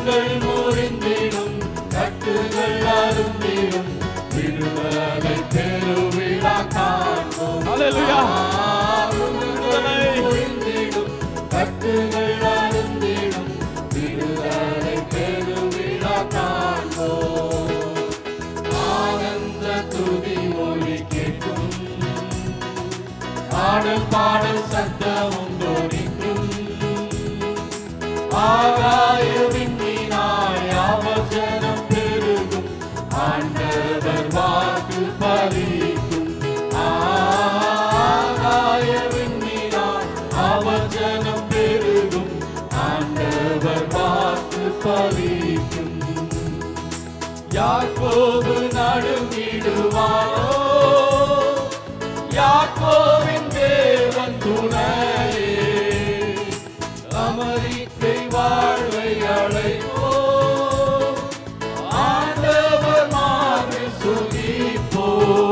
நுகங்கள் முறிந்திடும் கட்டுகள் அருந்திடும் விடுதலை பெருவிழா காண்போம் ஹalleluya நுகங்கள் முறிந்திடும் கட்டுகள் அருந்திடும் விடுதலை பெருவிழா காண்போம் ஆனந்த துதி ஒலி கேட்கும் ஆடல் பாடல் சத்தமும் தோணிக்கும் ஆகாய விண்மீனாய் அவசரம் பெருகும் ஆண்டவர் வாக்கு பலிக்கும் ஆகாய விண்மீனாய் அவசரம் பெருகும் ஆண்டவர் வாக்கு பலிக்கும் யாக்கோபு நடுங்கிடுவாரோ யாக்கோவின் தேவன் துணையே அமரிக்கை வாழ்வை அழைப்போ ஆண்டவர் மாறி சுகிப்போ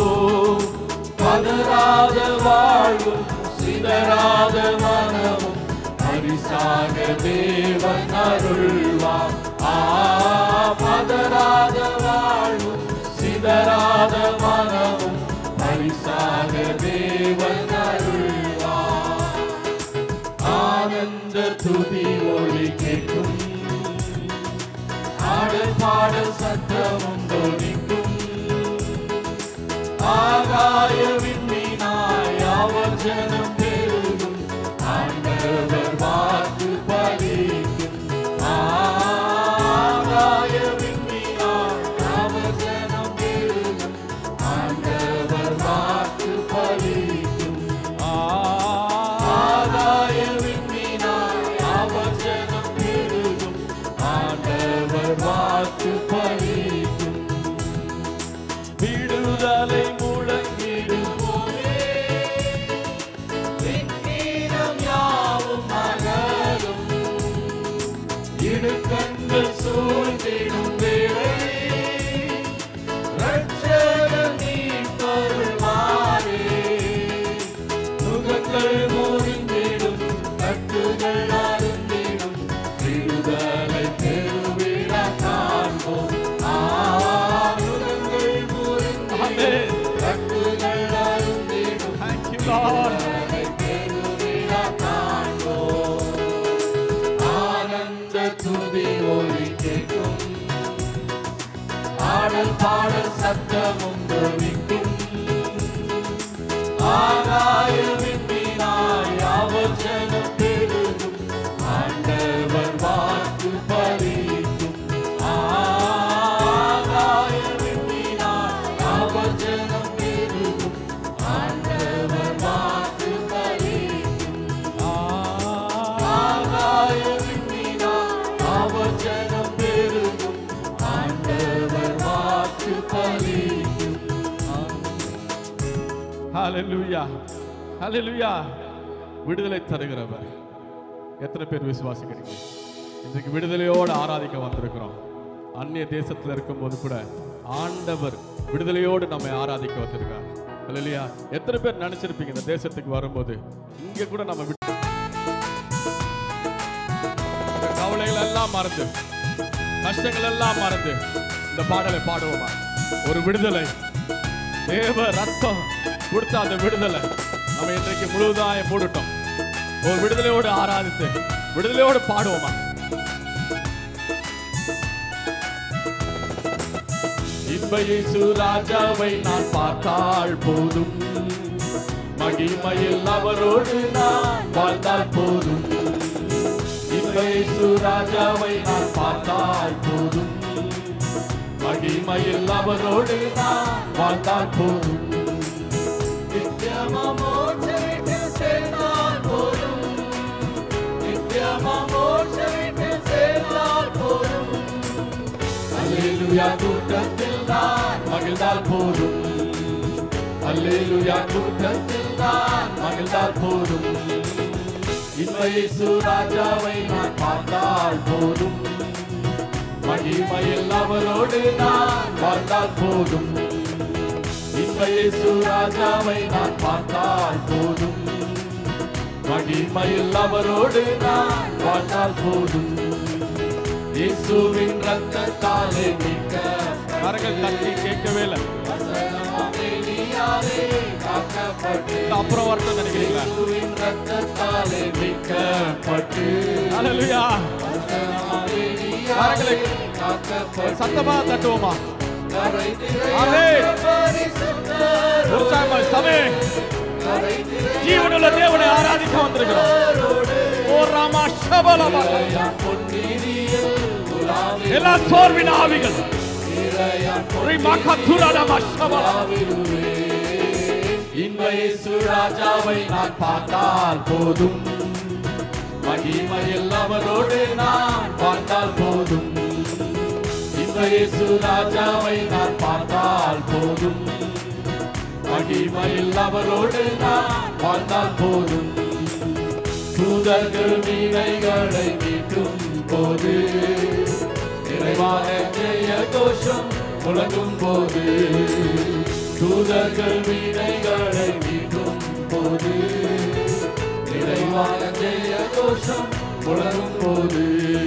பதறாத வாழ்வும் சிதறாத மனமும் பரிசாக தேவன் அருள்வார் ஆ பதறாத வாழ்வும் சிதறாத மனமும் பரிசாக தேவன் அருள்வார் ஆனந்த துதி ஒளி கேட்கும் ஆடல் பாடல் சத்தமும் தோணிக்கும் ஆகாய விண்மீனாய் அவர் ஜனம் பெருகும் ஆண்டவர் வாக்கு பலிக்கும் ஆகாய விண்மீனாய் அவர் ஜனம் பெருகும் ஆண்டவர் வாக்கு பலிக்கும் ஆகாய விண்மீனாய் அவர் ஜனம் பெருகும் ஆண்டவர் வாக்கு பலிக்கும் விடுதலை முழங்கிடும் போதே விண்ணீரம் யாவும் அகலும் இடுக்கண்கள் சூழ்ந்திடும் வேளை ரட்சகர் மீட்பருள்வாரே. நுகங்கள் முறிந்திடும், கட்டுகள் அறுந்திடும், விடுதலை பெருவிழா காண்போம். ஆ, நுகங்கள் முறிந்திடும், கட்டுகள் அறுந்திடும், thank you lord விடுதலை பெருவிழா காண்போம். ஆனந்த துதி ஒலி கேட்கும் ஆடல் பாடல் சத்தமும் தொனிக்கும் ஆகாய விண்மீனாய் அவர் ஜனம் பெருகும் ஆண்டவர் வாக்கு பலிக்கும் ஆகாய விண்மீனாய் அவர் ஜனம் பெருகும் ஆண்டவர் வாக்கு பலிக்கும் ஆகாய விண்மீனாய் அவர் ஜனம் பெருகும் ஆண்டவர் வாக்கு பலிக்கும் ஹalleluya ஹalleluya விடுதலை தருகிறவர் எத்தனை பேர் விசுவாசிக்கிறீங்க இன்றைக்கு விடுதலையோடு ஆராதிக்க வந்திருக்கிறோம் அந்நிய தேசத்துல இருக்கும்போது கூட ஆண்டவர் விடுதலையோடு நம்மை ஆராதிக்க வந்திருக்கார் ஹalleluya எத்தனை பேர் நினைச்சிருப்பீங்க இந்த தேசத்துக்கு வரும்போது இங்க கூட நம்ம விட்டு- இந்த கவலைகள் எல்லாம் மறந்து கஷ்டங்கள் எல்லாம் மறந்து இந்த பாடலை பாடுவோமா ஒரு விடுதலை தேவ ரத்தம் கொடுத்த அந்த விடுதலை நம்ம இன்றைக்கு முழுவதாய போட்டுட்டோம் ஒரு விடுதலையோடு ஆராதித்து விடுதலையோடு பாடுவோமா இன்ப இயேசு ராஜாவை நான் பார்த்தால் போதும் மகிமையில் அவரோடு நான் வாழ்ந்தால் போதும் இன்ப இயேசு ராஜாவை நான் பார்த்தால் போதும் மகிமையில் அவரோடு நான் வாழ்ந்தால் போதும் நித்தியமாம் மோட்ச வீட்டில் சேர்ந்தால் போதும் நித்தியமாம் மோட்ச வீட்டில் சேர்ந்தால் போதும் அல்லேலூயா கூட்டத்தில் நான் மகிழ்ந்தால் போதும் அல்லேலூயா கூட்டத்தில் நான் மகிழ்ந்தால் போதும் இன்ப இயேசு ராஜாவை நான் பார்த்தால் போதும் மகிமையில் அவரோடு நான் வாழ்ந்தால் போதும் இன்ப இயேசு ராஜாவை நான் பார்த்தால் போதும் மகிமையில் அவரோடு நான் வாழ்ந்தால் போதும் இயேசுவின் ரத்தத்தாலே மீட்க கரங்கள் தட்டி கேட்கவே இல்லை நீயாலே காக்கப்பட்டு இந்த அப்புறம் வரட்டும் நினைக்கிறீங்களா இயேசுவின் ரத்தத்தாலே மீட்கப்பட்டு ஹalleluya கரங்களை காக்கப்பட்டு சத்தமா தட்டுவோமா கரை ஆமென். பரிசுத்தர் உற்சாகமா சமே கரை ஜீவனுள்ள தேவனை ஆராதிக்க வந்திருக்கிறோம் ஓ ராமா ஷபலமா பொன்னிதியில் உலாவி எல்லா சோர்வின் ஆவிகள் இறையான் ரிமாக்கா துராடமா ஷபலா இன்மையேசு ராஜாவை நான் பார்த்தால் போதும் மகிமையில் அவரோடு நான் பார்த்தால் போதும் இன்மையேசு ராஜாவை நான் பார்த்தால் போதும் மகிமையில் அவரோடு நான் பார்த்தால் போதும் தூதர்கள் வீணைகளை மீட்டும் போது நிறைவான ஜெய கோஷம் முழங்கும் போது தூதர்கள் வீணைகளை மீட்டும் போது நிறைவான ஜெய கோஷம் முழங்கும் போது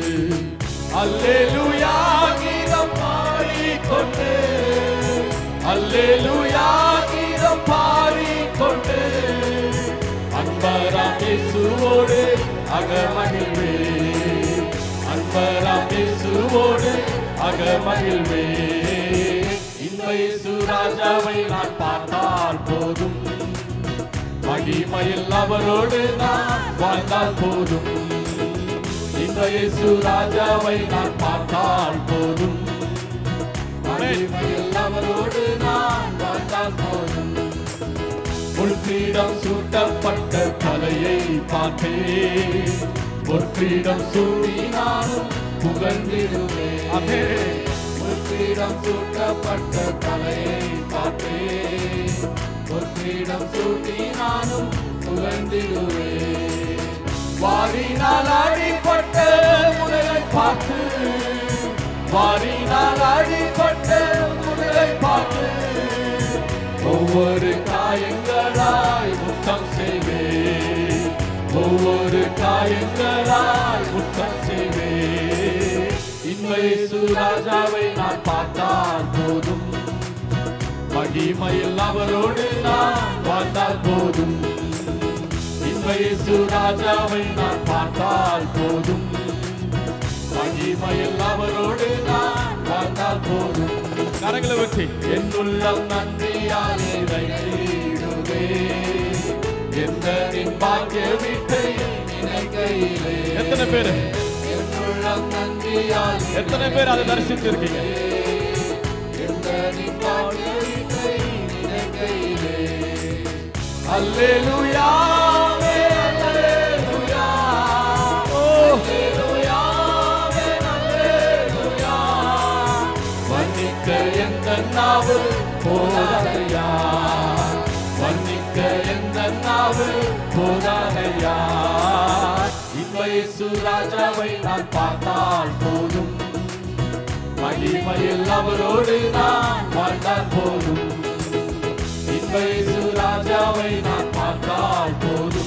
அல்லேலூயா கீதம் பாடிக்கொண்டு அல்லேலூயா கீதம் பாடிக்கொண்டு அன்பராம் இயேசுவோடு அகமகிழ்வே அன்பராம் இயேசுவோடு அகமகிழ்வே இந்த இயேசு ராஜாவை நான் பார்த்தால் போதும் மகிமையில் அவரோடு நான் வாழ்ந்தால் போதும் இந்த இயேசு ராஜாவை நான் பார்த்தால் போதும் மகிமையில் அவரோடு நான் வாழ்ந்தால் போதும் பொற்கிரீடம் சூட்டப்பட்ட தலையை பார்த்தேன் பொற்கிரீடம் சூடி நானும் புகழ்ந்திடுவேன் ஆமென். பொற்கிரீடம் சூட்டப்பட்ட தலையை பார்த்தேன் பொற்கிரீடம் சூட்டி நானும் புகழ்ந்திடுவேன் வாரினால் அடிப்பட்ட முனையை பார்த்து வாரினால் அடிப்பட்ட முனையை பார்த்து ஒவ்வொரு காயங்களாய் முத்தம் செய்வேன் ஒவ்வொரு காயங்களாய் முத்தம் செய்வேன் இன்மை சுராஜாவை நான் பார்த்தால் போதும் மகிமையில் அவரோடு நான் வாழ்ந்தால் போதும் இன்மை சுராஜாவை நான் பார்த்தால் போதும் மகிமையில் அவரோடு நான் வாழ்ந்தால் போதும் கரங்களை வச்சு என் உள்ளம் நன்றியாலே வைத்திடுவே எந்த நின் பாக்கிய வீட்டை நினைக்கையிலே எத்தனை பேர் என் உள்ளம் நன்றியாலே எத்தனை பேர் அதை தரிசித்து இருக்கீங்க எந்த நின் பாக்கிய வீட்டை நினைக்கையிலே அல்லேலூயா அல்லேலூயா ஓ அல்லேலூயா அல்லேலூயா வன்னிக்க எந்த நாவு போதாதையா வன்னிக்க எந்த நாவு போதாதையா இன்மை சுராஜாவை நான் பார்த்தால் போதும் மகிமையில் அவரோடு நான் வாழ்ந்தால் போதும் இன்மை சுராஜாவை நான் பார்த்தால் போதும்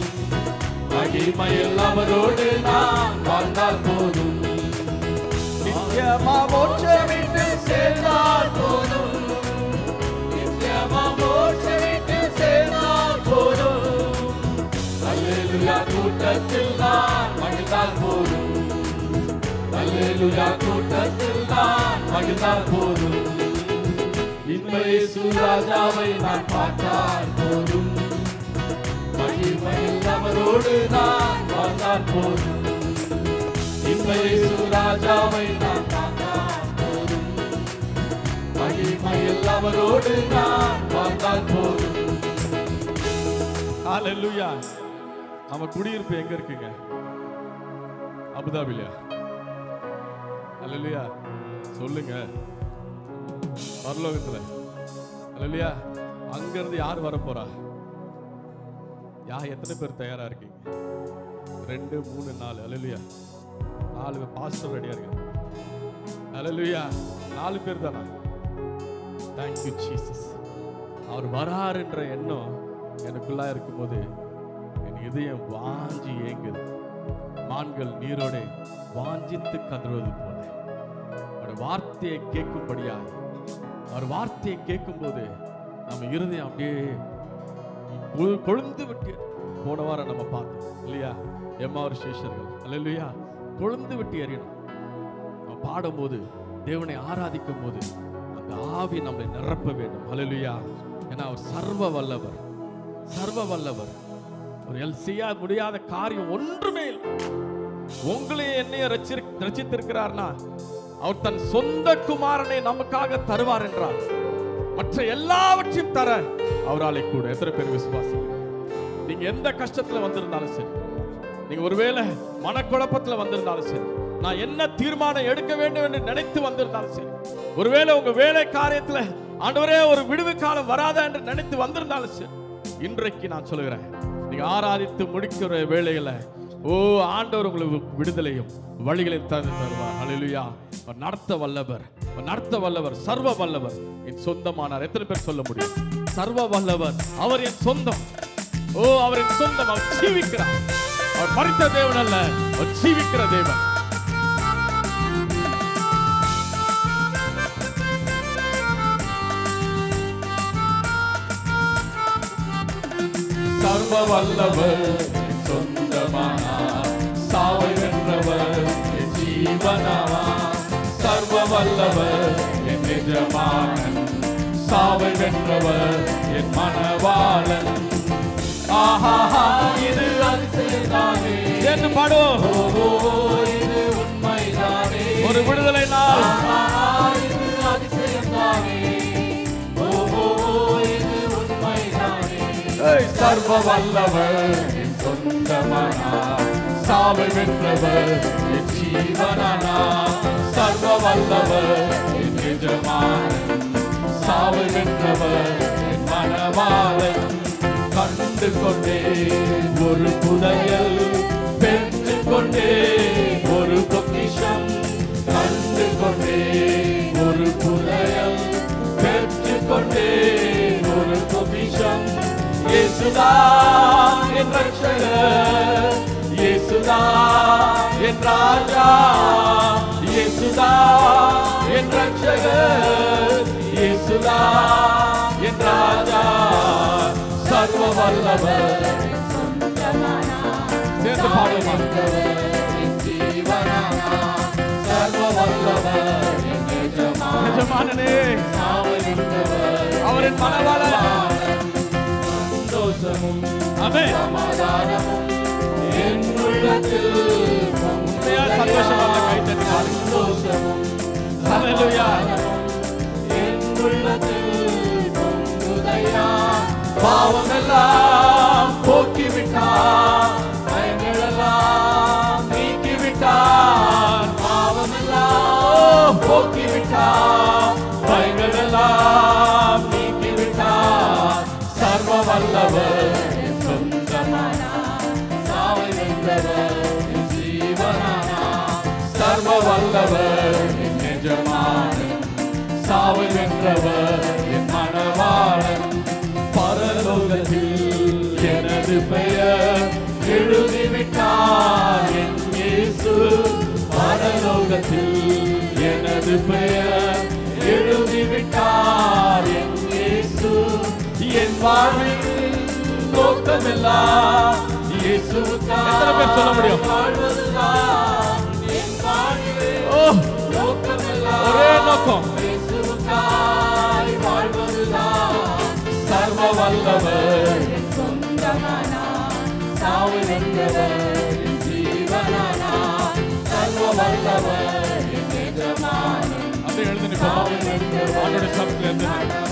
மகிமையில் அவரோடு நான் வாழ்ந்தால் போதும் நித்தியமா மோட்சமிட்டு சேர்ந்தால் போதும் நித்தியமா மோட்சமிட்டு சேர்ந்தால் போதும் அல்லேலூயா கூட்டத்தில் நான் மகிழ்ந்தால் போதும் அல்லேலூயா கூட்டத்தில் நான் மகிழ்ந்தால் போதும் இன்மை சுராஜாவை நான் பார்த்தால் போதும் மகிமையில் அவரோடு நான் வாழ்ந்தால் போதும் இன்மை சுராஜாவை நான் பார்த்தால் போதும் மகிமையில் அவரோடு நான் வாழ்ந்தால் போதும் ஹalleluya நம்ம குடியிருப்பு எங்க இருக்குங்க அபுதாபில ஹalleluya சொல்லுங்க பரலோகத்துல ஹalleluya அங்க இருந்து யார் வர போறா யா எத்தனை பேர் தயாரா இருக்கீங்க ரெண்டு மூணு நாலு ஹalleluya நாலு பாஸ்டர் ரெடியா இருக்காங்க ஹalleluya நாலு பேர் தானா தேங்க்யூ ஜீசஸ் அவர் வராருன்ற எண்ணம் எனக்குள்ளா இருக்கும்போது என் இதயம் வாஞ்சி ஏங்குது மான்கள் நீரோட வாஞ்சித்து கதறுவது போல அவர் வார்த்தையை கேட்கும்படியாய் அவர் வார்த்தையை கேட்கும்போது நம்ம இருதயம் அப்படியே கொழு- கொழுந்து விட்டு போன வாரம் நம்ம பார்த்தோம் இல்லையா எம்மாவர் சேஷர்கள் அல்லையா கொழுந்து விட்டு எறியணும் நம்ம பாடும்போது தேவனை ஆராதிக்கும் போது அந்த ஆவி நம்மளை நிரப்ப வேண்டும் அல்லையா ஏன்னா அவர் சர்வ வல்லவர் சர்வ வல்லவர் ஒரு எல் செய்ய முடியாத காரியம் ஒன்றுமே இல்லை உங்களையும் என்னையும் ரட்சி ரச்சித்திருக்கிறார்னா அவர் தன் சொந்த குமாரனை நமக்காக தருவார் என்றார் மற்ற எல்லாவற்றையும் தர அவராலே கூட எத்தனை பேர் விசுவாசிக்கிறீங்க நீங்க எந்த கஷ்டத்துல வந்திருந்தாலும் சரி நீங்க ஒருவேளை மனக்குழப்பத்துல வந்திருந்தாலும் சரி நான் என்ன தீர்மானம் எடுக்க வேண்டும் என்று நினைத்து வந்திருந்தாலும் சரி ஒருவேளை உங்க வேலை காரியத்துல ஆண்டவரே ஒரு விடுவு காலம் வராதா என்று நினைத்து வந்திருந்தாலும் சரி இன்றைக்கு நான் சொல்லுகிறேன் நீங்க ஆராதித்து முடிக்கிற வேளையில ஓ ஆண்டவர் உங்களுக்கு விடுதலையும் வழிகளையும் தந்து தருவார் அல்லேலூயா அவர் நடத்த வல்லவர் அவர் நடத்த வல்லவர் சர்வ வல்லவர் என் சொந்தமானார் எத்தனை பேர் சொல்ல முடியும் சர்வ வல்லவர் அவர் என் சொந்தம் ஓ அவர் என் சொந்தம் அவர் ஜீவிக்கிறார் அவர் மறித்த தேவன் அல்ல அவர் ஜீவிக்கிற தேவன் சர்வ வல்லவர் என் சொந்தமானார் சாவை வென்றவர் என் ஜீவனாவார் சர்வ வல்லவர் என் எஜமானன் சாவை வென்றவர் என் மனவாளன் ஆஹா இது அதிசயம்தானே சேர்ந்து பாடுவோம் ஓ இது உண்மைதானே ஒரு விடுதலை நாள் ஆஹா இது அதிசயம்தானே ஓ இது உண்மைதானே ஏய், சர்வ வல்லவர் என் சொந்தமானார் சாவை வென்றவர் என் ஜீவனானா சர்வ வல்லவர் என் எஜமானன் சாவை வென்றவர் என் மனவாளன் கண்டு கொண்டே ஒரு புதையல் பெற்று கொண்டே ஒரு பொக்கிஷம் கண்டு கொண்டே ஒரு புதையல் பெற்று கொண்டே ஒரு பொக்கிஷம் இயேசுதான் என் ரட்சகர் இயேசுதான் என் ராஜா இயேசுதான் என் ரட்சகர் இயேசுதான் என் ராஜா சர்வ வல்லவர் சேர்ந்து பாடுவோம் ஜீவனானா சர்வ வல்லவர் என் எஜமான் எஜமானனே ஆவலின்றவர் அவரின் மனவாளன் சந்தோஷமும் ஆமே சமாதானமும் என் உள்ளத்தில் உண்மையா சந்தோஷம் வந்த கை தட்டி பாருங்க சந்தோஷமும் ஹalleluya என் உள்ளத்தில் பொங்குதையா பாவமெல்லாம் போக்கிவிட்டார் பயங்களெல்லாம் நீக்கிவிட்டார் பாவமெல்லாம் போக்கிவிட்டார் பயங்களெல்லாம் நீக்கிவிட்டார் சர்வ வல்லவர் என் சொந்தமானார் சாவை வென்றவர் என் ஜீவனானார் சர்வ வல்லவர் என் எஜமானன் சாவை வென்றவர் என் மனவாளன் பரலோகத்தில் எனது பெயர் எழுதிவிட்டார் என் இயேசு பரலோகத்தில் எனது பெயர் எழுதிவிட்டார் என் இயேசு என் வாழ்வில் நோக்கமெல்லாம் இயேசுவுக்காக எத்தனை பேர் சொல்ல முடியும்? வாழ்வதுதான் என் வாழ்விலே ஓ நோக்கமெல்லாம் ஒரே நோக்கம் இயேசுவுக்காய் வாழ்வதுதான் சர்வ வல்லவர் என் சொந்தமானா சாவு வென்றவர் என் ஜீவனானா சர்வ வல்லவர் என் எஜமானன் அப்படியே எழுந்து நிற்போம் அவனுடைய சமத்துல இருந்து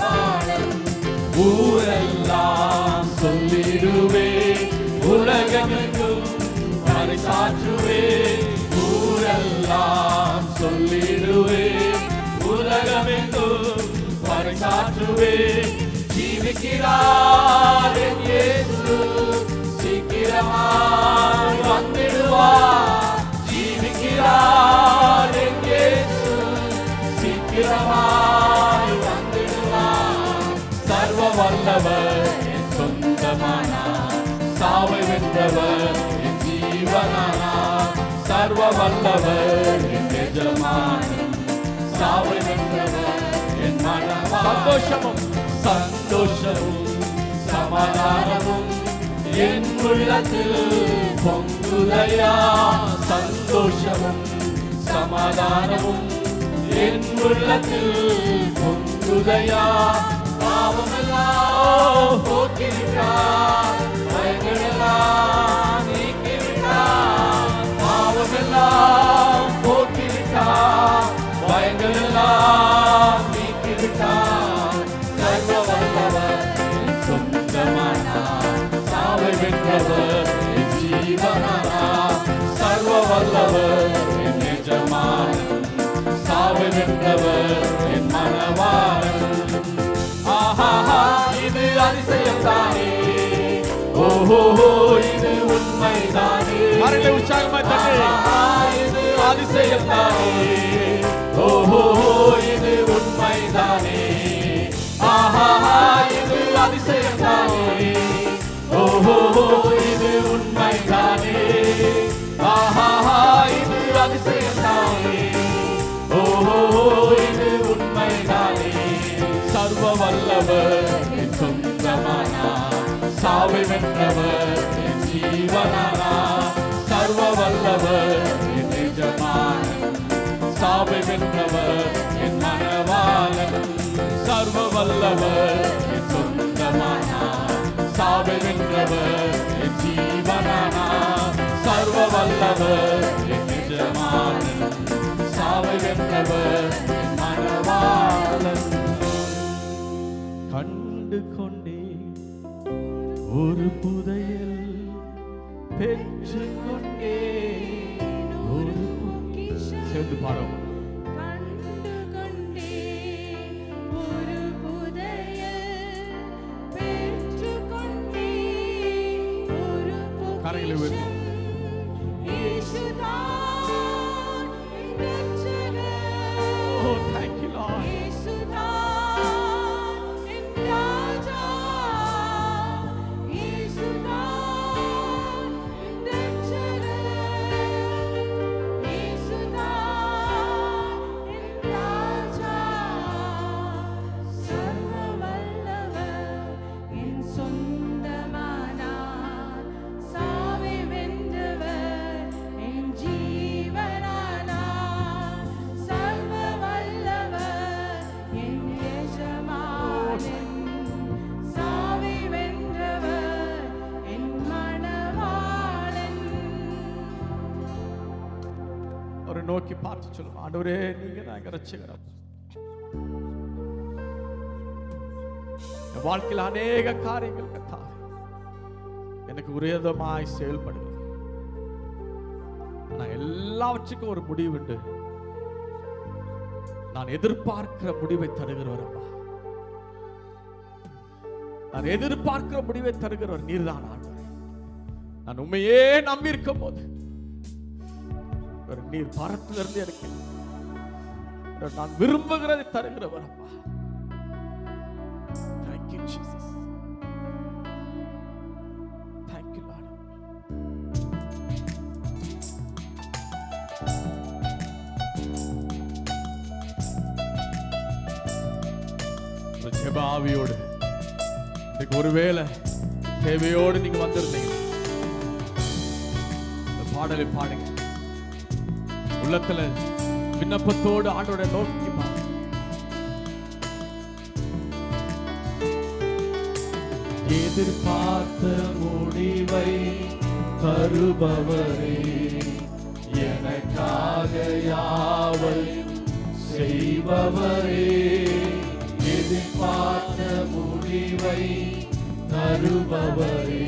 ஊரெல்லாம் சொல்லிடுவே உலகமெங்கும் பறைசாற்றுவே ஊரெல்லாம் சொல்லிடுவே உலகமெங்கும் பறைசாற்றுவே ஜீவிக்கிறார் என் இயேசு சீக்கிரமாய் வந்திடுவார் ஜீவிக்கிறார் என் இயேசு சீக்கிரமாய் வந்திடுவார் சர்வ வல்லவர் என் சொந்தமானார் சாவை வென்றவர் என் ஜீவனானார் வல்லவர் என் எஜமானன் சாவை வென்றவர் என் மனவாளன் சந்தோஷமும் சந்தோஷமும் சமாதானமும் என் உள்ளத்தில் பொங்குதையா சந்தோஷமும் சமாதானமும் என் உள்ளத்தில் பொங்குதையா பாவமெல்லாம் போக்கிவிட்டார் பயங்களெல்லாம் நீக்கிவிட்டார் பாவமெல்லாம் போக்கிவிட்டார் பயங்களெல்லாம் நீக்கிவிட்டார் சர்வ வல்லவர் என் சொந்தமானார் சாவை வென்றவர் என் ஜீவனானார் சர்வ வல்லவர் என் எஜமானன் சாவை வென்றவர் என் மனவாளன் ஆஹா இது அதிசயம் தானே ஓஹோ இது உண்மைதானே கரங்களை உற்சாகமாய் தட்டி ஆஹா, இது அதிசயம் தானே ஓஹோ இது உண்மைதானே ஆஹா இது அதிசயம் தானே ஓஹோ இது உண்மைதானே ஆஹா இது அதிசயம் தானே ஓஹோ இது உண்மைதானே சர்வ வல்லவர் என் சொந்தமானா சாவை வென்றவர் என் ஜீவனானா சர்வ வல்லவர் என் நிஜமானன் சாவை வென்றவர் என் மனவாளன் சர்வ வல்லவர் என் சொந்தமானா சாவை வென்றவர் என் ஜீவனானா சர்வ வல்லவர் என் நிஜமானன் சாவை வென்றவர் என் மனவாளன் கண்டு கொண்டே ஒரு புதையல் பெற்று கொண்டே ஒரு சேர்ந்து பாடும் கண்டு கொண்டேன் ஒரு புதையல் பெற்று கொண்டேன் ஒரு கரங்களை உயர்த்தி. பொக்கிஷம். இயேசுதான் என் ரட்சகர். ஓ தேங்க் யூ லார்ட் இயேசுதான் என் ராஜா. இயேசுதான் என் ரட்சகர். இயேசுதான் என் ராஜா. சர்வ வல்லவர் என் சொந்தமானார். சாவை வென்றவர் என் ஜீவனானார். சர்வ வல்லவர் என் எஜமானன். சாவை வென்றவர் என் மணவாளன் அவரை நோக்கி பார்த்து சொல்லுங்க ஆண்டவரே நீங்க தான் எங்க ரட்சகர் என் வாழ்க்கையில் அநேக காரியங்கள் கத்தாவே எனக்கு விரோதமாய் செயல்படுகிறது நான் எல்லாவற்றுக்கும் ஒரு முடிவு உண்டு நான் எதிர்பார்க்கிற முடிவை தருகிறவர் அப்பா நான் எதிர்பார்க்கிற முடிவை தருகிறவர் நீர்தான் ஆண்டவரே நான் உண்மையே நம்பி இருக்கும் போது ஒரு நீர் பரத்திலிருந்து எனக்கு ஒரு நான் விரும்புகிறதை தருகிறவர் அப்பா Thank you, Jesus. Thank you, Lord. ஒரு ஜெப ஆவியோடு இன்னைக்கு ஒருவேளை தேவையோடு நீங்க வந்திருந்தீங்க இந்த பாடலை பாடுங்க உள்ளத்துல விண்ணப்பத்தோடு ஆண்டோட நோக்கி பாருங்க. எதிர்பார்த்த முடிவை தருபவரே எனக்காக யாவையும் செய்பவரே எதிர்பார்த்த முடிவை தருபவரே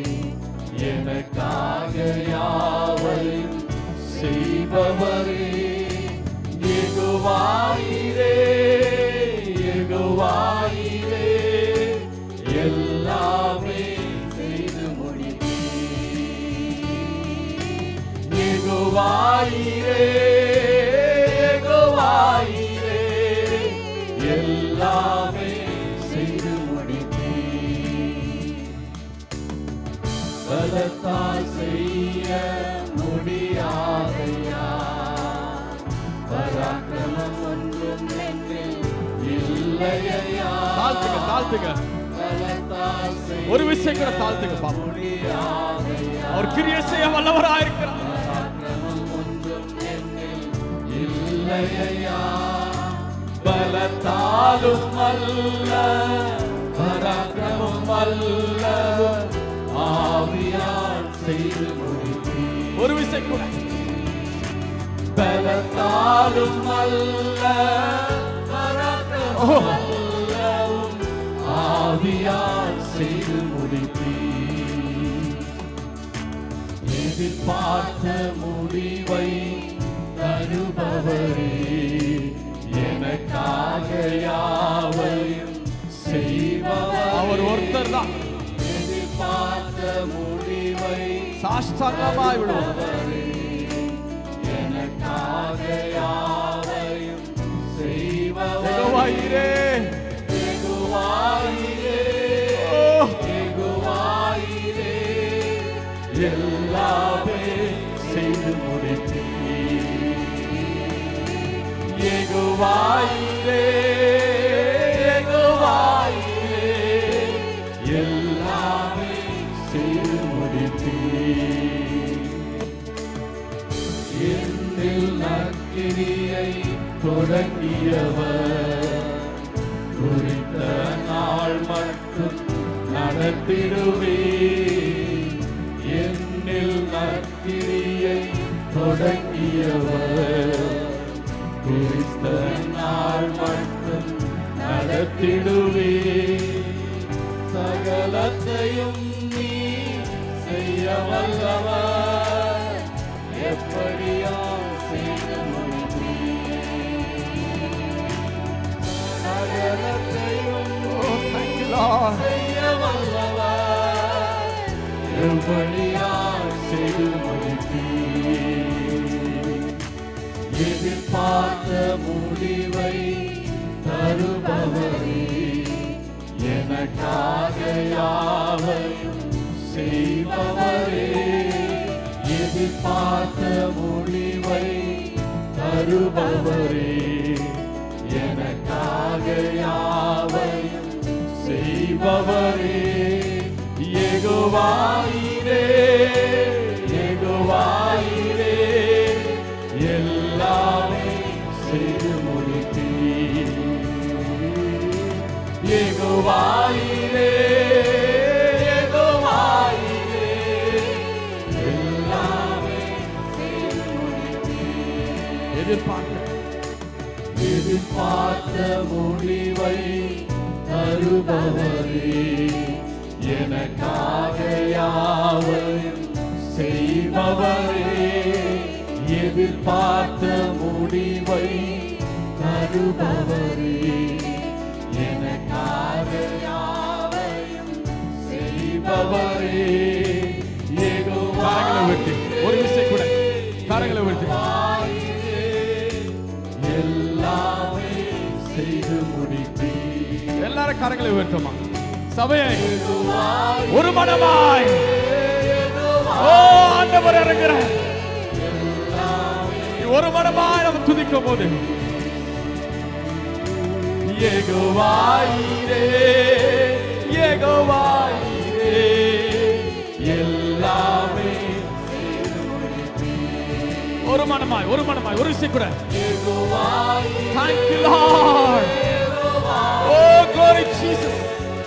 எனக்காக யாவையும் செய்பவரே எகுவாயிரே எகுவாயிரே எல்லாமே செய்து முடித்தீர் எகுவாயிரே எகுவாயிரே எல்லாமே செய்து முடித்தீர் பலத்தால் செய்ய முடியாதையா பராக்கிரமம் ஒன்றும் என்னில் இல்லையா தாழ்த்துங்க தாழ்த்துங்க பலத்தால் செய்ய ஒரு விஷயம் கூட தாழ்த்துங்க பாப்போம் முடியாதையா அவர் கிரியை செய்ய வல்லவராயிருக்கிறார் பராக்கிரமம் ஒன்றும் என்னில் இல்லையா பலத்தாலும் அல்ல பராக்கிரமம் அல்ல ஆவியால் செய்து முடித்தீர் ஒரு விஷயம் கூட பலத்தாலும் அல்ல ஓ. பராக்கிரமம் அல்லவும் ஆவியால் செய்து முடித்தீர் எதிர்பார்த்த முடிவை தருபவரே எனக்காக யாவையும் செய்பவர் அவர் ஒருத்தர் தான் எதிர்பார்த்த முடிவை சாஷ்டாங்கமாய் விடுவோம் எனக்காக யாவையும் செய்பவர் யெகோவாயிரே. வெகுவாயிரே ஓ, வெகுவாயிரே எல்லாமே செய்து முடித்தீர் எகுவாயிரே எகுவாயிரே எல்லாமே செய்து முடித்தீர் என்னில் நற்கிரியை தொடங்கியவர் குறித்த நாள் மட்டும் நடத்திடுவே என்னில் நற்கிரியை தொடங்கியவர் குறித்த நாள் மட்டும் நடத்திடுவே சகலத்தையும் நீ செய்ய வல்லவர் எப்படியா செய்து சகலத்தையும் ஓ, thank you, Lord. செய்ய வல்லவர் எப்படியா செய்து முடித்தீர் எதிர்பார்த்த முடிவை தருபவரே எனக்காக யாவையும் செய்பவரே எதிர்பார்த்த முடிவை தருபவரே எனக்காக யாவையும் செய்பவரே எகுவாயிரே எகுவாயிரே எல்லாமே செய்து முடித்தீர் எகுவாயிரே எகுவாயிரே எல்லாமே செய்து முடித்தீர் எதிர்பார்க்க எதிர்பார்த்த முடிவை தருபவரே எனக்காக யாவையும் செய்பவரே எதிர்பார்த்த முடிவை தருபவரே எனக்காக யாவையும் செய்பவரே கரங்களை உயர்த்தி ஒரு விஷயம் கூட கரங்களை உயர்த்தி எல்லாமே செய்து முடித்தீர் எல்லாரும் கரங்களை உயர்த்தமா சபையை ஒரு மனமாய் ஓ ஆண்டவர் இறங்குற ஒரு மனமாய் நம்ம துதிக்கும் போது ஏகுவாயிரே ஏகுவாயிரே எல்லாமே ஒரு மனமாய் ஒரு மனமாய் ஒரு விஷயம் கூட ஏகுவாயிரே Thank you, Lord. Oh, glory Jesus.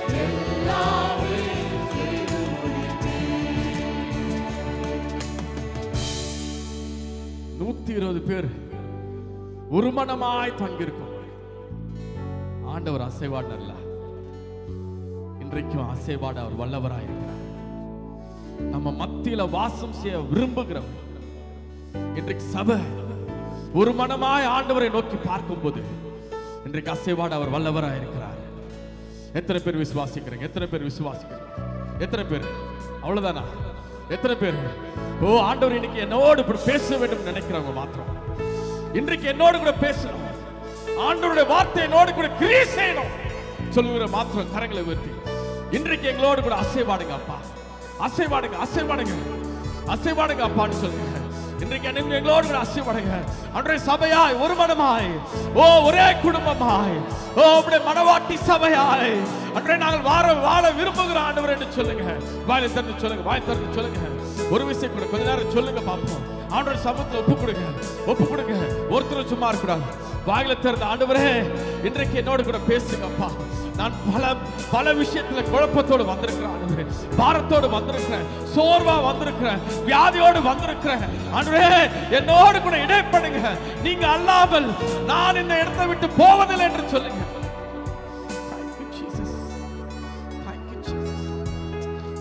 நூத்தி இருபது பேர் ஒரு மனமாய் தங்கியிருக்கும் ஆண்டவர் அசைவாடல்ல இன்றைக்கும் அசைவாட அவர் வல்லவராயிருக்கிறார் நம்ம மத்தியில வாசம் செய்ய விரும்புகிறவர் இன்றைக்கு சபை ஒரு மனமாய் ஆண்டவரை நோக்கி பார்க்கும்போது இன்றைக்கு அசைவாட அவர் வல்லவராய் இருக்கிறார் எத்தனை பேர் விசுவாசிக்கிறீங்க எத்தனை பேர் விசுவாசிக்கிறீங்க எத்தனை பேர் அவ்வளவுதானா எத்தனை பேர் ஓ ஆண்டவர் இன்னைக்கு என்னோடு இப்படி பேச வேண்டும் நினைக்கிறவங்க மாத்திரம் இன்றைக்கு என்னோடு கூட பேசணும் ஆண்டவருடைய வார்த்தை என்னோடு கூட கிரியை செய்யணும் சொல்லுகிற மாத்திரம் கரங்களை உயர்த்தி இன்றைக்கு எங்களோடு கூட அசைவாடுங்க அப்பா அசைவாடுங்க அசைவாடுங்க அசைவாடுங்க அப்பான்னு சொல்லுங்க இன்றைக்கு என்ன எங்களோடு கூட ஆசீர்வடுங்க அன்றைய சபையாய் ஒரு மனமாய் ஓ ஒரே குடும்பமாய் ஓ அப்படியே மனவாட்டி சபையாய் அன்றைய நாங்கள் வாழ வாழ விரும்புகிற ஆண்டவர் என்று சொல்லுங்க வாய் திறந்து சொல்லுங்க வாய் திறந்து சொல்லுங்க ஒரு விஷயம் கூட கொஞ்ச நேரம் சொல்லுங்க பார்ப்போம் ஆண்டவர் சமத்துல ஒப்பு கொடுங்க ஒப்பு கொடுங்க ஒருத்தரும் சும்மா இருக்கக்கூடாது வாயில திறந்த ஆண்டவரே இன்றைக்கு என்னோடு கூட பேசுங்கப்பா நான் பல பல விஷயத்துல குழப்பத்தோடு வந்திருக்கிறேன் ஆண்டவரே பாரத்தோடு வந்திருக்கிறேன் சோர்வா வந்திருக்கிறேன் வியாதியோடு வந்திருக்கிறேன் ஆண்டவரே என்னோடு கூட இடைப்படுங்க நீங்க அல்லாமல் நான் இந்த இடத்தை விட்டு போவதில்லை என்று சொல்லுங்க Thank you, Jesus. Thank you, Jesus.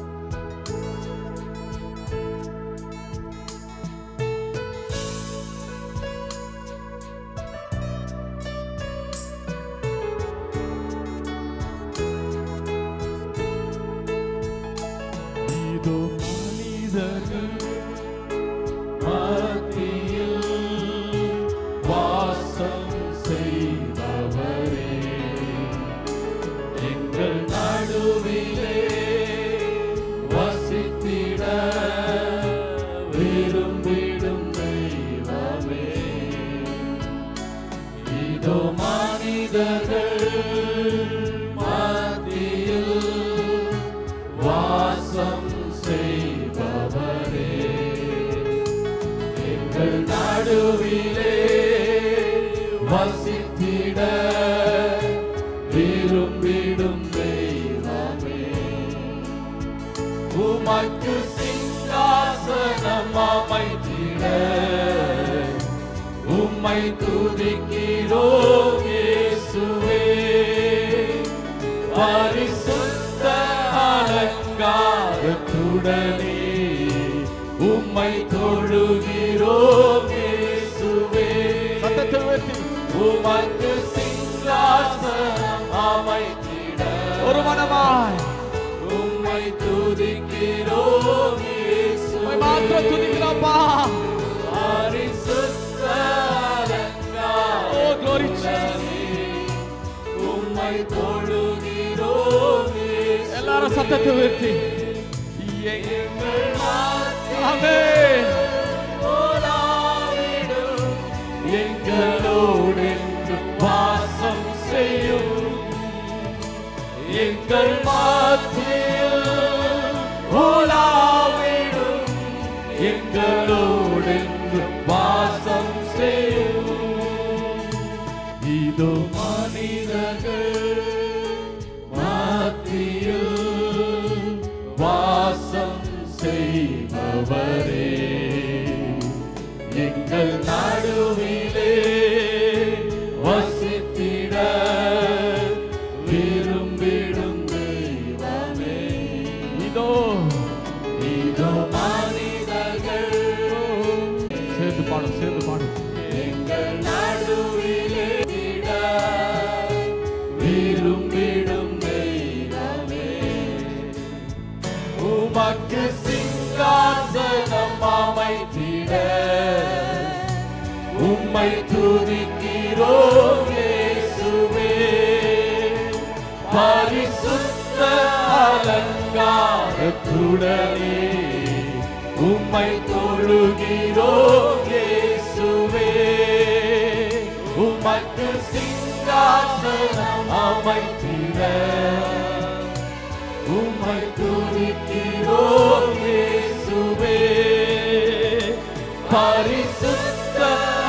இதோ மனிதர்கள் மத்தியில் வாசம் செய்பவரே எங்கள் நடுவிலே வசித்திட விரும்பிடும் தெய்வமே இதோ மனிதர்கள் மத்தியில் வாசம் செய்பவரே எங்கள் நடுவிலே வசித்திட விரும்பிடும் தெய்வமே உமக்கு சிங்காசனம் அமைத்திட உம்மை துதிக்கிறோம் இயேசுவே பரிசுத்த அலங்காரத்துடனே உம்மை தொழுகிறோம் இயேசுவே சத்தத்தை உயர்த்தி உமக்கு சிங்காசனம் அமைத்திட ஒரு மனமாய் உம்மை துதிக்கிறோம் இயேசுவே உம்மை மாத்திரம் துதிக்கிறோம்ப்பா பரிசுத்த ஓ glory Jesus. அலங்காரத்துடனே உம்மை தொழுகிறோம் இயேசுவே. எல்லாரும் சத்தத்தை உயர்த்தி எங்கள் மத்தியில் ஆமென் ஓடாவிடும் எங்களோடென்றும் வாசம் செய்யும் எங்கள் மத்தியில் ஓடாவிடும் எங்களோடென்றும் வாசம் செய்யும் இதோ மனிதர்கள் மத்தியில் வாசம் செய்பவரே எங்கள் நடுவிலே வசித்திட விரும்பிடும் தெய்வமே இதோ இதோ மனிதர்கள் சேர்ந்து பாடும் சேர்ந்து பாடும் எங்கள் நடுவிலே விட விரும்பிடும் தெய்வமே உமக்கு சிங்காசனம் அமைத்திட உம்மை துதிக்கிறோம் இயேசுவே பரிசுத்த அலங்காரத்துடனே உம்மை தொழுகிறோம் இயேசுவே உமக்கு சிங்காசனம் அமைத்திட உம்மை துதிக்கிறோம் இயேசுவே பரிசுத்த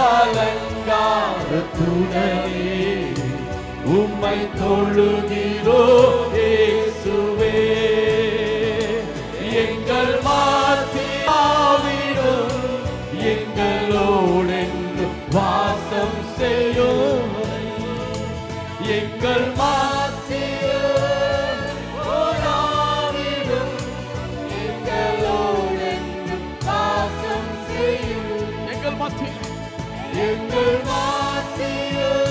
அலங்காரத்துடனே உம்மை தொழுகிறோம் இயேசுவே எங்கள் மாத்தியாவிடும் எங்களோடென்றும் வாசம் செய்யும் எங்கள் மாத்தியில் ஓடாவிடும் எங்களோடென்றும் வாசம் செய்யும் எங்கள் மத்தியில் எங்கள் மாத்தியில்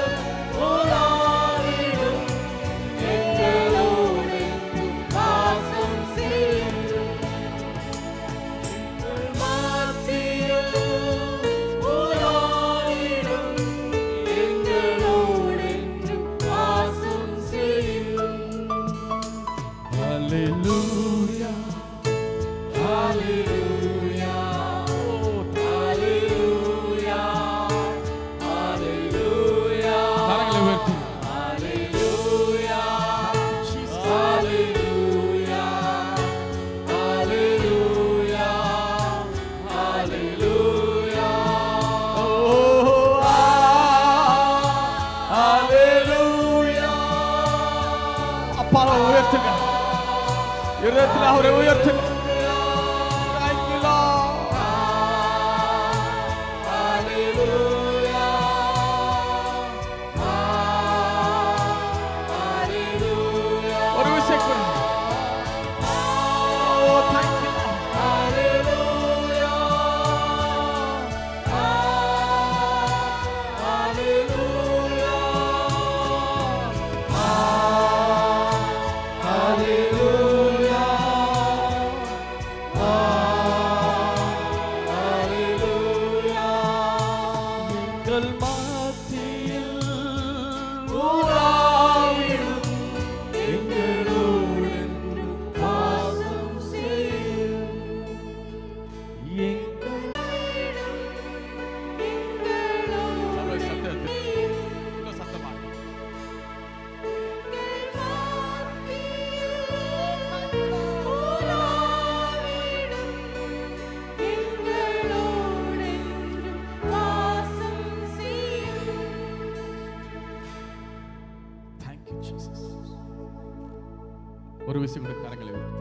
ஓடாவிடும் எங்களோடென்றும் வாசம் செய்யும் எங்கள் மாத்தியில் ஓடாவிடும் எங்களோடென்றும் வாசம் சத்தத்தில் அவரை உயர்த்துங்க Thank you, Lord. ஒரு விஷயம் கூட Oh, thank you, Lord. எங்கள் மத்தியில் ஊராவிடும் எங்களோடு வாசம் செய்யும் எங்கள் சபை சத்தத்தில் இன்னும் சத்தமா Thank you, Jesus. ஒரு விஷயம் கூட கரங்களை உயர்த்து.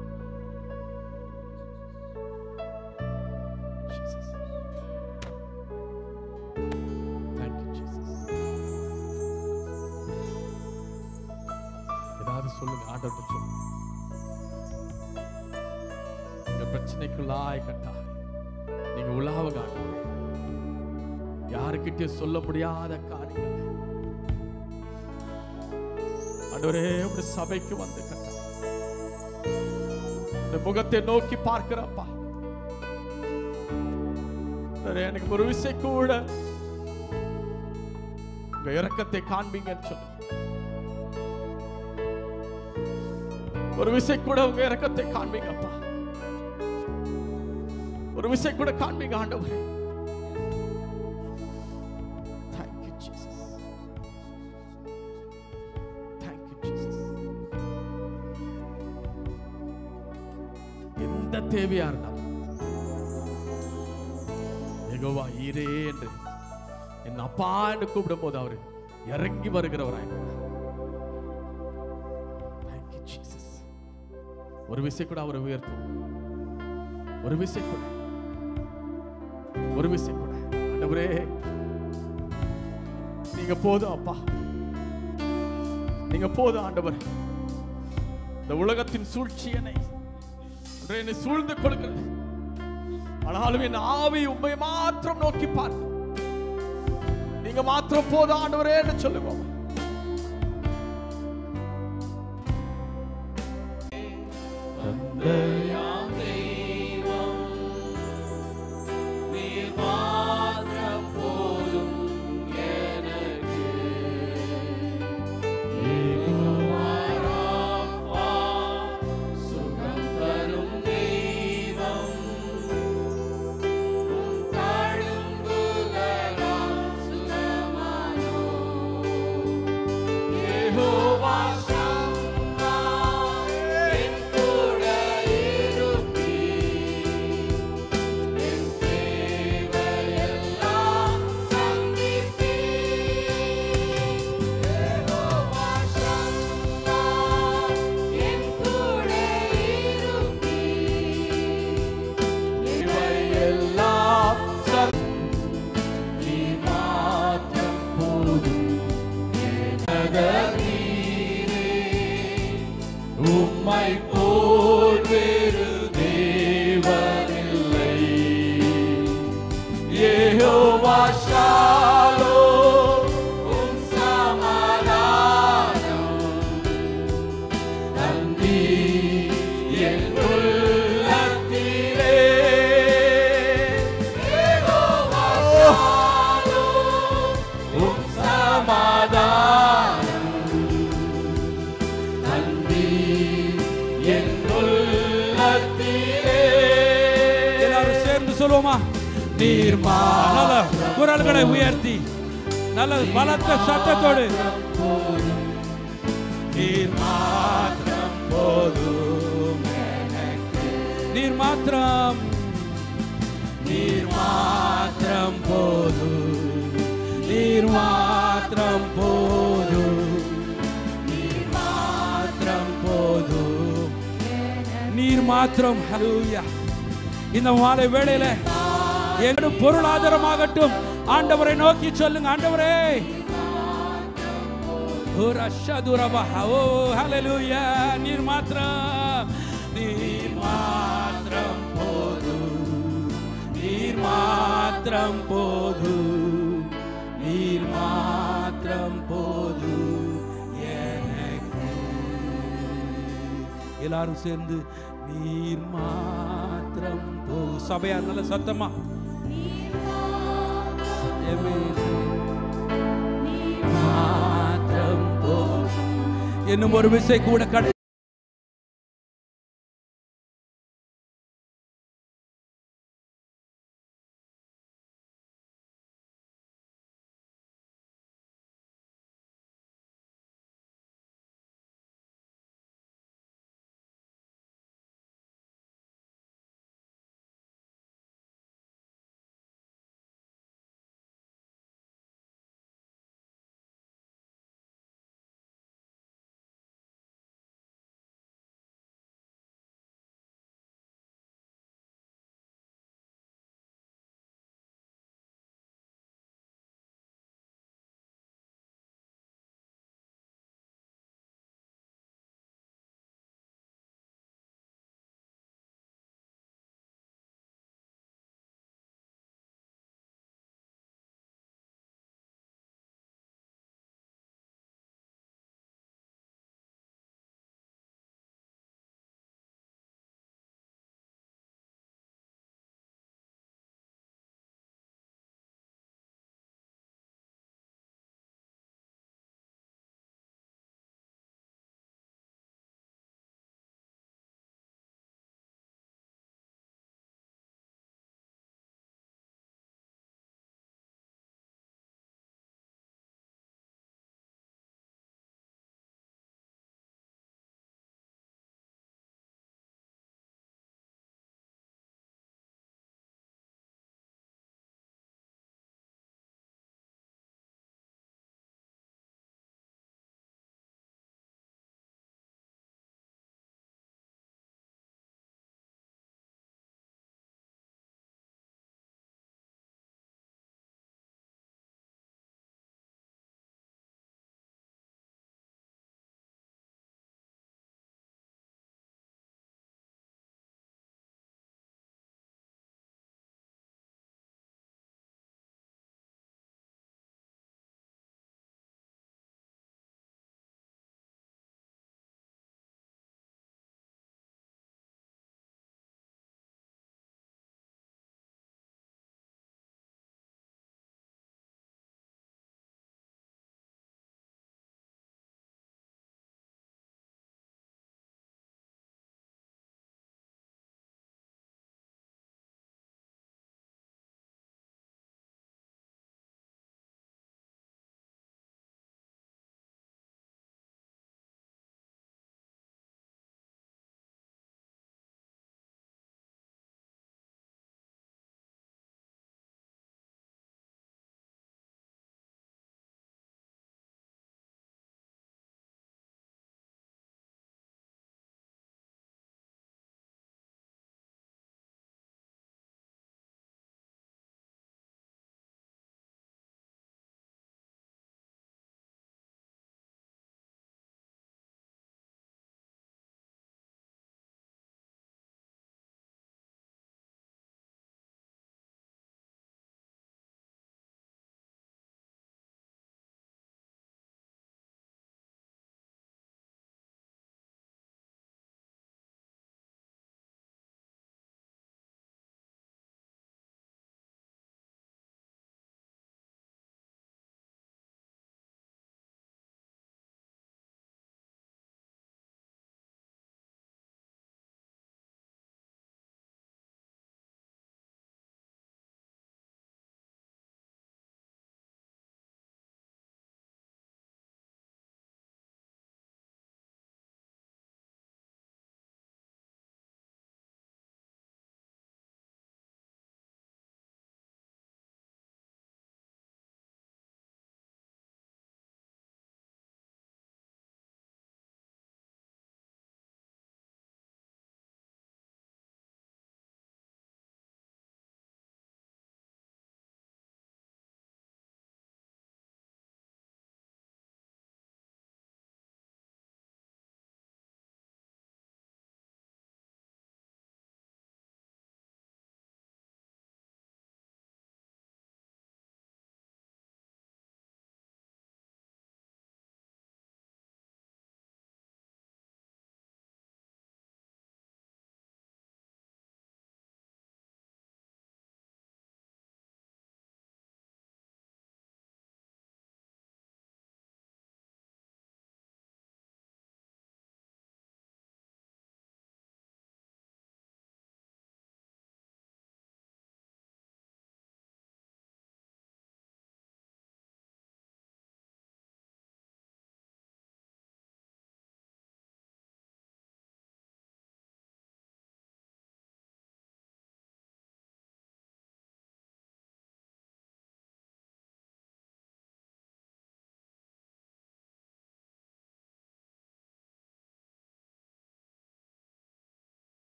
Jesus. Thank you, Jesus. ஏதாவது சொல்லுங்க ஆண்டவர்கிட்ட சொல்லுங்க இந்த பிரச்சனைக்குள்ளாய் கட்டா நீங்க உலாவுங்க ஆண்டவரே யாருக்கிட்டயும் சொல்ல முடியாத காரியங்கள் ஆண்டவரே உடைய சபைக்கு வந்து கட்டா இந்த முகத்தை நோக்கி பார்க்கிறப்பா ஆண்டவரே, எனக்கு ஒரு விஷயம் கூட உங்க இரக்கத்தை காண்பீங்கன்னு சொல்லு ஒரு விஷயம் கூட உங்க இரக்கத்தை காண்பீங்கப்பா ஒரு விஷயம் கூட காண்பீங்க ஆண்டவரே Thank you, Jesus. Thank you, Jesus. எந்த தேவையா இருந்தாலும் யெகோவா ஈரே என்று என் அப்பா என்று கூப்பிடும் போது அவர் இறங்கி வருகிறவராய் Thank you, Jesus. ஒரு விஷயம் கூட அவரை உயர்த்தும் ஒரு விஷயம் கூட ஒரு விஷயம் கூட ஆண்டவரே நீங்க போதும் அப்பா நீங்க போதும் ஆண்டவர் இந்த உலகத்தின் சூழ்ச்சி என்னை ஒன்றே என்னை சூழ்ந்து கொடுக்கிறது ஆனாலும் என் ஆவி உண்மை மாத்திரம் நோக்கி பார்க்க நீங்க மாத்திரம் போதும் ஆண்டவரே என்று சொல்லுவோம் தந்தையாம் தெய்வம் நீர் மாத்திரம் போதும் எனக்கு யெகோவா ராஃபா, சுகம் தரும் தெய்வம் உம் தழும்புகளால் சுகமானோ யெகோவா ஷம்மா, என் கூட இருப்பீர். என் தேவையெல்லாம் சந்திப்பீர். யெகோவா ஷம்மா, என் கூட இருப்பீர். இவையெல்லாம் சத்- நீ மாத்திரம் போதும் எனதீரே உம்மை போல் வேறு தேவனில்லை யெகோவா ஷாலோம் உம் சமாதானம் நந்தி என் உள்ளத்திலே யெகோவா ஷாலோம் உம் சமாதானம் நந்தி என் உள்ளத்திலே எல்லாரும் சேர்ந்து சொல்லுவோமா நீர் நல்ல குரல்களை உயர்த்தி நல்ல பலத்த சத்தத்தோடு நீர் மாத்திரம் போதும் நீர் மாத்திரம் நீர் மாத்திரம் போதும் நீர் மாத்திரம் போதும் நீர் மாத்திரம் போதும் மாத்திரம் ஹalleluya இந்த மாலை வேளையில எங்களுடைய பொருளாதாரமாகட்டும் ஆண்டவரை நோக்கி சொல்லுங்க ஆண்டவரே ஓ ரஷதுரபா ஓ ஹalleluya நீர் மாத்திரம் நீர் மாத்திரம் போது நீர் மாத்திரம் போது நீர் மாத்திரம் போது எனக்கு எல்லாரும் சேர்ந்து நீர் மாத்திரம் போது சபையா நல்ல சத்தமா Amen. மாத்திரம் போது இன்னும் ஒரு விசை கூட கடை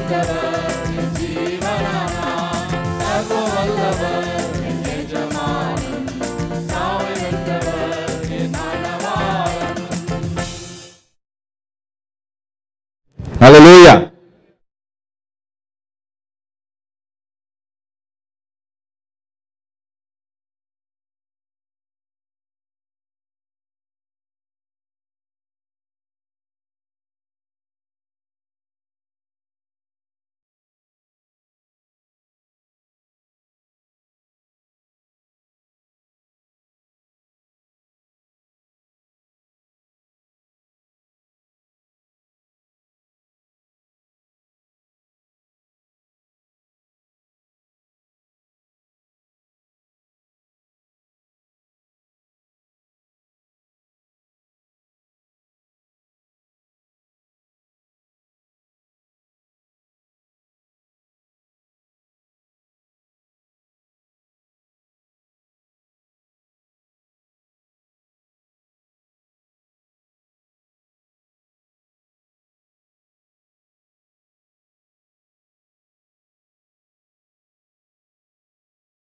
நிறைந்தவர்